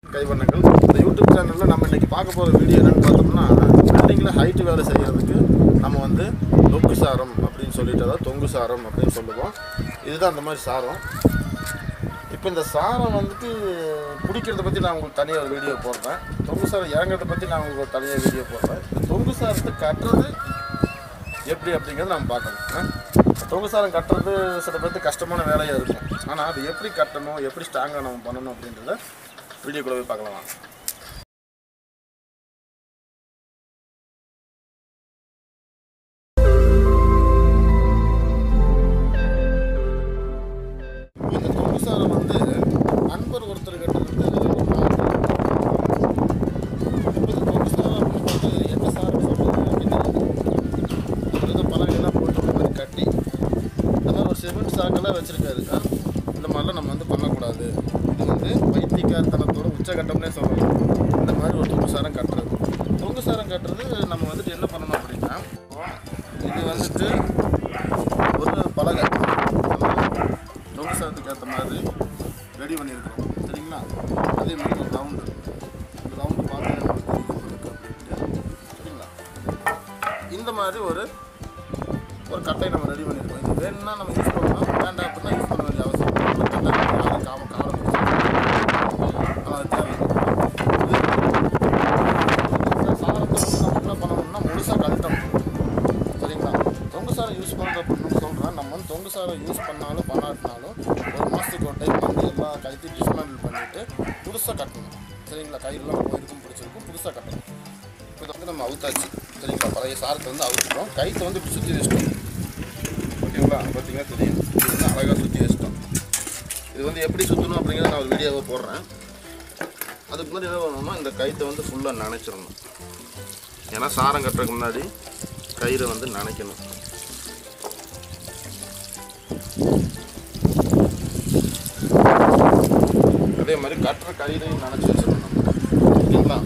கைவண்ணங்கள் இந்த யூடியூப் சேனலில் நம்ம இன்னைக்கு பார்க்க போகிற வீடியோ என்னன்னு பார்த்தோம்னா பில்டிங்கில் ஹைட் வேலை செய்கிறதுக்கு நம்ம வந்து தொங்கு சாரம் அப்படின்னு சொல்லிட்டு அதாவது தொங்கு சாரம் அப்படின்னு சொல்லுவோம் இதுதான் அந்த மாதிரி சாரம் இப்போ இந்த சாரம் வந்துட்டு பிடிக்கிறத பற்றி நான் உங்களுக்கு தனியாக ஒரு வீடியோ போடுறேன் தொங்கு சாரம் இறங்குறத பற்றி நான் உங்களுக்கு ஒரு தனியாக வீடியோ போடுறேன் இந்த தொங்கு சாரத்தை கட்டுறது எப்படி அப்படிங்கிறத நம்ம பார்க்கணும் ஆ? தொங்கு சாரம் கட்டுறது சில பேருக்கு கஷ்டமான வேலையாக இருக்கும் ஆனால் அது எப்படி கட்டணும் எப்படி ஸ்ட்ராங்காக நம்ம பண்ணணும் அப்படின்றத வீடியோக்குள்ள போய் பார்க்கலாம் வாங்க. இந்த தொங்கு சாரம் வந்து நண்பர் ஒருத்தர் கிட்ட இருந்து இப்போ இந்த தொங்கு சாரம் அப்படின்னு பார்த்தா என்ன சாரம் சொல்றது அப்படின்னு இந்த பலகையெல்லாம் போட்டு இந்த மாதிரி கட்டி இந்த மாதிரி ஒரு சிமெண்ட் சாக்கெல்லாம் வச்சிருக்காரு ஆ? இந்த மாதிரிலாம் நம்ம வந்து பண்ணக்கூடாது இது வந்து பைத்தியக்காரத்தனத்தோட உச்சகட்டம்னே சொல்லலாம் இந்த மாதிரி ஒரு தொங்கு சாரம் கட்டுறது தொங்கு சாரம் கட்டுறது நம்ம வந்துட்டு என்ன பண்ணணும் அப்படின்னா இது வந்துட்டு ஒரு பலகை தொங்கு சாரத்துக்கு ஏற்ற மாதிரி ரெடி பண்ணியிருக்கோம் சரிங்களா அதே மாதிரி ஒரு ரவுண்டு ரவுண்டு பார்த்து சரிங்களா இந்த மாதிரி ஒரு ஒரு கட்டை நம்ம ரெடி பண்ணியிருக்கோம் இது வேணும்னா நம்ம யூஸ் பண்ணலாம் வேண்டாம் அப்படின்னா யூஸ் பண்ண வேண்டிய அவசியம் இல்லை. இந்த கட்டை யாரும் காம காலம் ஆனால் அது தேவை இது சாரத்தை வந்து நம்ம என்ன பண்ணணும்னா முழுசாக கழட்டணும் சரிங்களா தொங்கு சாரம் யூஸ் பண்ணுறது அப்படின்னு சொல்கிறேன் நம்ம வந்து தொங்கு சாரம் யூஸ் பண்ணாலும் பண்ணாட்டினாலும் ஒரு மாதத்துக்கு ஒரு டைம் வந்து எல்லாம் கழுத்தி டிஸ்மேண்டில் பண்ணிவிட்டு புதுசாக கட்டணும் சரிங்களா கையிலலாம் போயிருக்கும் பிடிச்சிருக்கும் புதுசாக கட்டணும் இப்போ இதை வந்து நம்ம அவுத்தாச்சு சரிங்களா பழைய சாரத்தை வந்து அவுத்துட்டோம் கைத்தை வந்து இப்படி சுற்றி வச்சிட்டோம் ஓகேங்களா பார்த்தீங்கன்னா தெரியும் இது வந்து அழகாக சுற்றி வச்சிட்டோம் இது வந்து எப்படி சுற்றணும் அப்படிங்கிறத நான் ஒரு வீடியோவை போடுறேன் அதுக்கு முன்னாடி என்ன பண்ணணும்னா இந்த கைத்தை வந்து ஃபுல்லாக நனைச்சிடணும் ஏன்னா சாரம் கட்டுறதுக்கு முன்னாடி கயிறை வந்து நனைக்கணும் அதே மாதிரி கட்டுற கயிறையும் நனைச்சி வச்சிடணும் ஓகேங்களா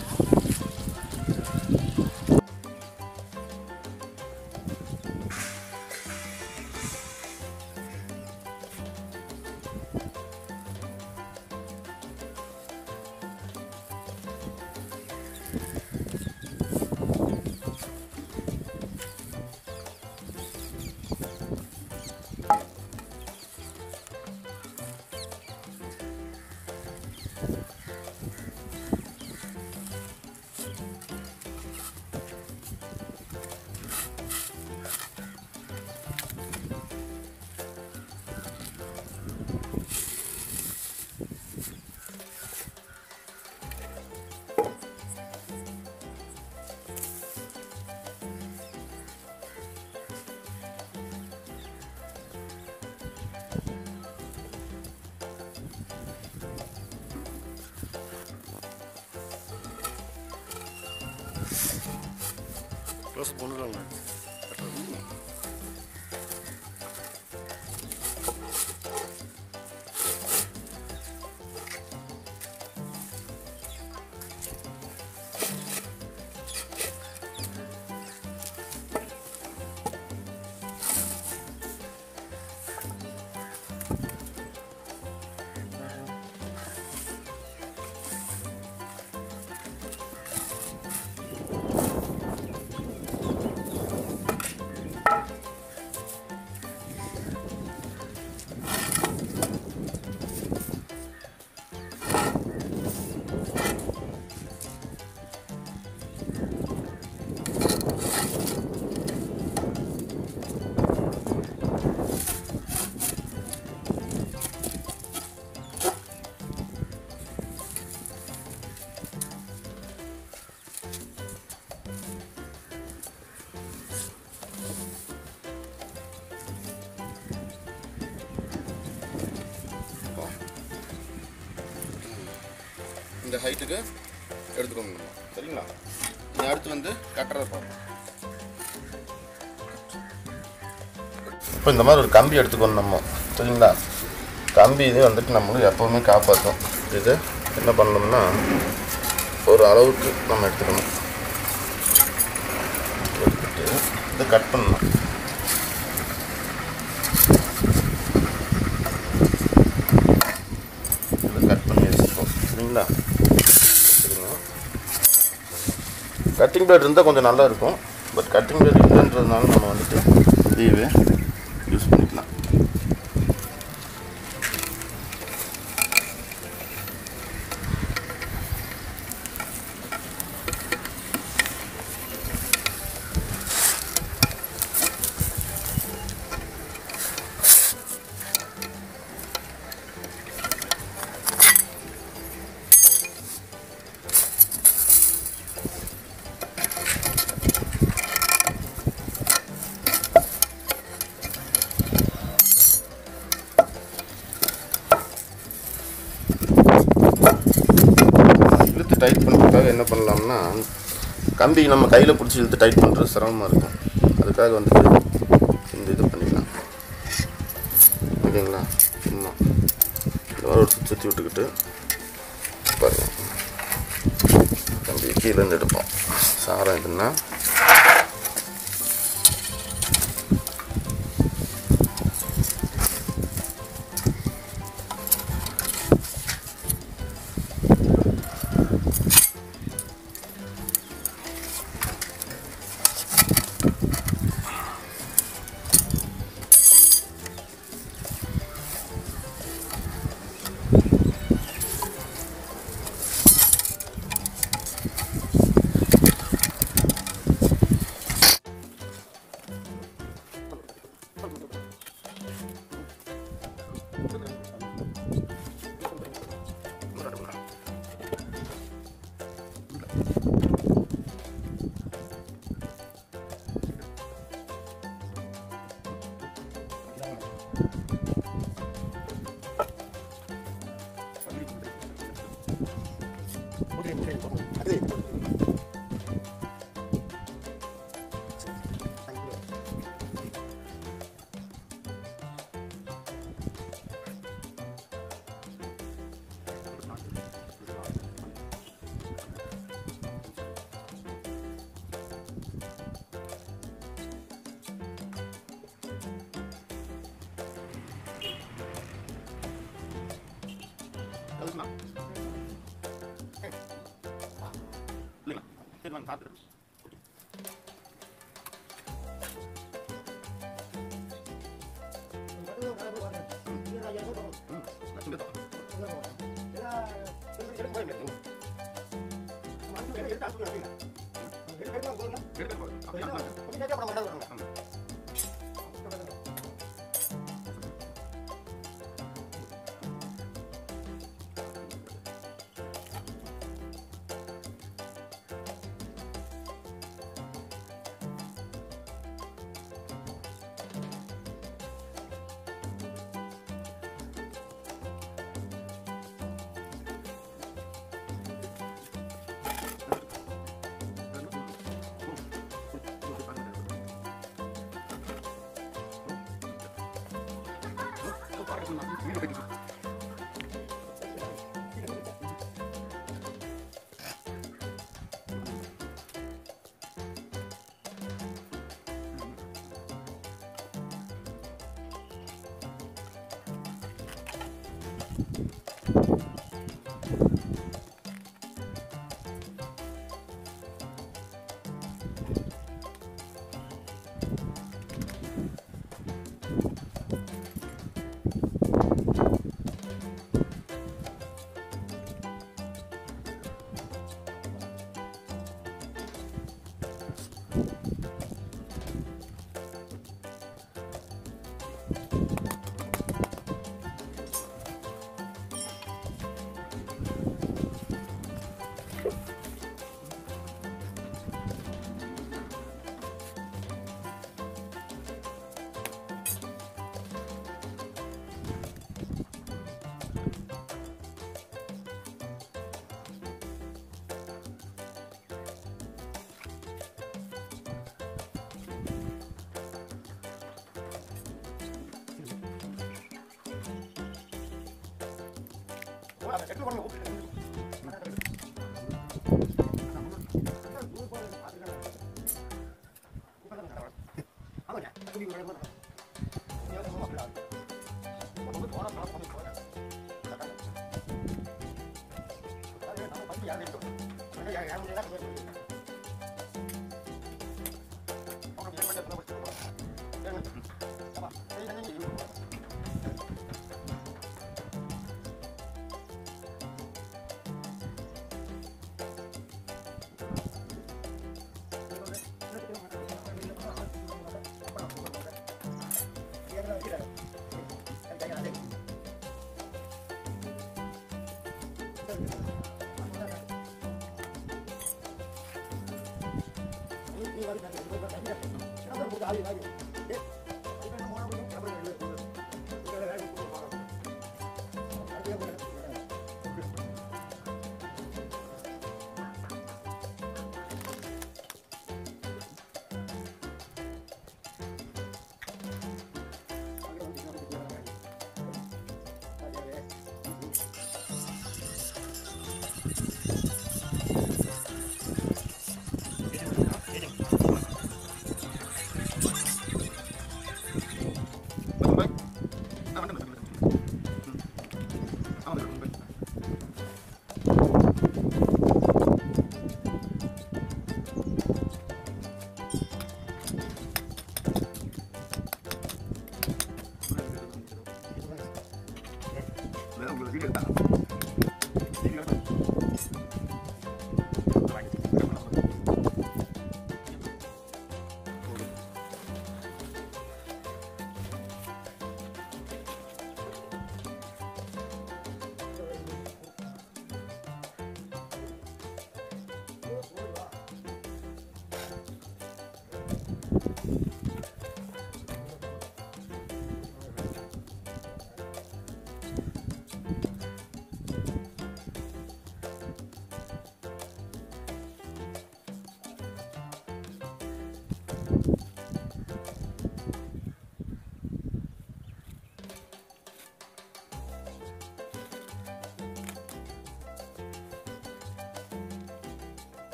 க்ளோஸ் பண்ணுறாங்க இந்த ஹைட்டுக்கு எடுத்துக்கோங்க நம்ம. சரிங்களா இனி அடுத்து வந்து கட்டுறத பார்ப்போம் இப்போ இந்த மாதிரி ஒரு கம்பி எடுத்துக்கணும் நம்ம சரிங்களா கம்பி இது வந்துட்டு நம்மளுக்கு எப்போவுமே காப்பாற்றும் இது என்ன பண்ணணும்னா ஒரு அளவுக்கு நம்ம எடுத்துக்கணும் எடுத்துட்டு இதை கட் பண்ணணும் இதை கட் பண்ணி வச்சுப்போம் சரிங்களா கட்டிங் பிளேட் இருந்தால் கொஞ்சம் நல்லா இருக்கும் பட் கட்டிங் பிளேட் இல்லைன்றதுனால நம்ம வந்துட்டு இதையவே யூஸ் பண்ணிக்கலாம் இழுத்து டைட் பண்ணுறதுக்காக என்ன பண்ணலாம்னா கம்பி நம்ம கையில் பிடிச்சி இழுத்து டைட் பண்ணுறது சிரமமாக இருக்கும் அதுக்காக வந்துட்டு இந்த இது பண்ணிக்கலாம் ஓகேங்களா சும்மா இந்த மாதிரி ஒரு சுற்றி சுற்றி விட்டுக்கிட்டு பாருங்க கம்பி கீழேருந்து எடுப்போம் சாரம் இதுன்னா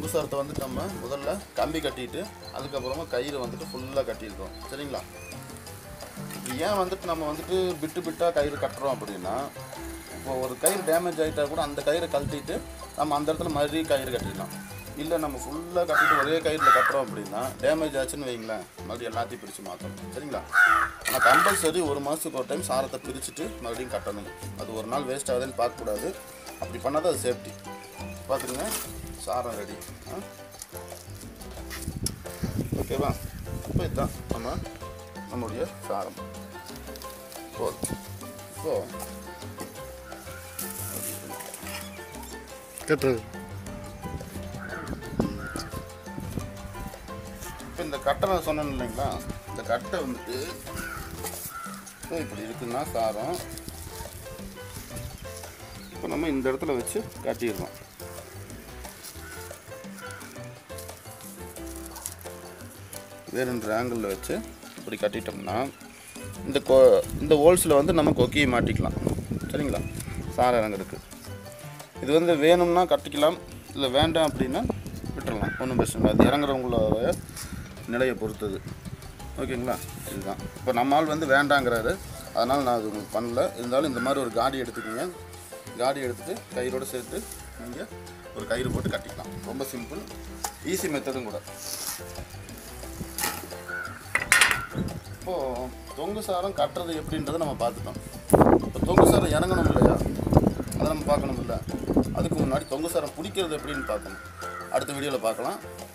தொங்கு சாரத்தை வந்துட்டு நம்ம முதல்ல கம்பி கட்டிட்டு அதுக்கப்புறமா கயிறு வந்துட்டு ஃபுல்லாக கட்டியிருக்கோம் சரிங்களா இது ஏன் வந்துட்டு நம்ம வந்துட்டு பிட்டு பிட்டாக கயிறு கட்டுறோம் அப்படின்னா இப்போ ஒரு கயிறு டேமேஜ் ஆகிட்டா கூட அந்த கயிறை கழட்டிட்டு நம்ம அந்த இடத்துல மறுபடியும் கயிறு கட்டிடலாம் இல்லை நம்ம ஃபுல்லாக கட்டிட்டு ஒரே கயிறில் கட்டுறோம் அப்படின்னா டேமேஜ் ஆச்சுன்னு வைங்களேன் மறுபடியும் எல்லாத்தையும் பிரித்து மாற்றணும் சரிங்களா ஆனால் கம்பல்சரி ஒரு மாதத்துக்கு ஒரு டைம் சாரத்தை பிரிச்சுட்டு மறுபடியும் கட்டணும் அது ஒரு நாள் வேஸ்ட் ஆகுதுன்னு பார்க்கக்கூடாது அப்படி பண்ணால் தான் அது சேஃப்டி பார்த்துருங்க சாரம் ரெடி ஆ ஓகேவா இப்போ இதுதான் நம்ம நம்முடைய சாரம் போதும் இப்போ கட்டுறது இப்போ இந்த கட்டை நான் சொன்னேன் இல்லைங்களா இந்த கட்டை வந்துட்டு இப்போ இப்படி இருக்குன்னா சாரம் இப்போ நம்ம இந்த இடத்துல வச்சு கட்டிடுறோம் வேறுன்ற ஆங்கிளில் வச்சு இப்படி கட்டிட்டோம்னா இந்த கொ இந்த ஹோல்ஸில் வந்து நம்ம கொக்கியை மாட்டிக்கலாம் சரிங்களா சாரம் இறங்குறதுக்கு இது வந்து வேணும்னா கட்டிக்கலாம் இல்லை வேண்டாம் அப்படின்னா விட்டுறலாம் ஒன்றும் பிரச்சனை இல்லை அது இறங்குறவங்களோட நிலையை பொறுத்தது ஓகேங்களா இதுதான் இப்போ நம்ம ஆள் வந்து வேண்டாங்கிறாரு அதனால் நான் அது உங்களுக்கு பண்ணல இருந்தாலும் இந்த மாதிரி ஒரு காடி எடுத்துக்கோங்க காடி எடுத்துட்டு கயிறோடு சேர்த்து நீங்கள் ஒரு கயிறு போட்டு கட்டிக்கலாம் ரொம்ப சிம்பிள் ஈஸி மெத்தடும் கூட இப்போது தொங்கு சாரம் கட்டுறது எப்படின்றத நம்ம பார்த்துட்டோம் இப்போ தொங்கு சாரம் இறங்கணும் இல்லையா அதை நம்ம பார்க்கணும் இல்லை அதுக்கு முன்னாடி தொங்கு சாரம் பிடிக்கிறது எப்படின்னு பார்க்கணும் அடுத்த வீடியோவில் பார்க்கலாம்